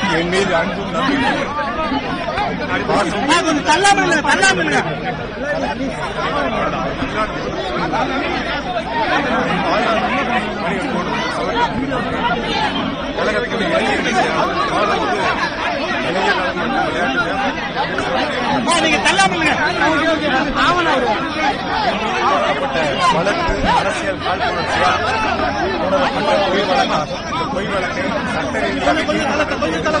என் மீது அன்பும் நம்பிக்கையும் பாசமும் கொஞ்சம் தள்ளாமல் தள்ளாமல் கழகத்துக்கு இளைஞர்களுக்கு மாதம் வந்து இளைஞர் நலன் மற்றும் விளையாட்டு மேம்பாட்டு நீங்க தள்ளாமல் ஆவணம் ஏற்பட்ட வழக்கு அரசியல் காழ்ப்புணர்ச்சியால் உணரப்பட்ட பொய் வழக்காகும் இந்த பொய் வழக்கை சட்ட ரீதியாக தீர்மானம்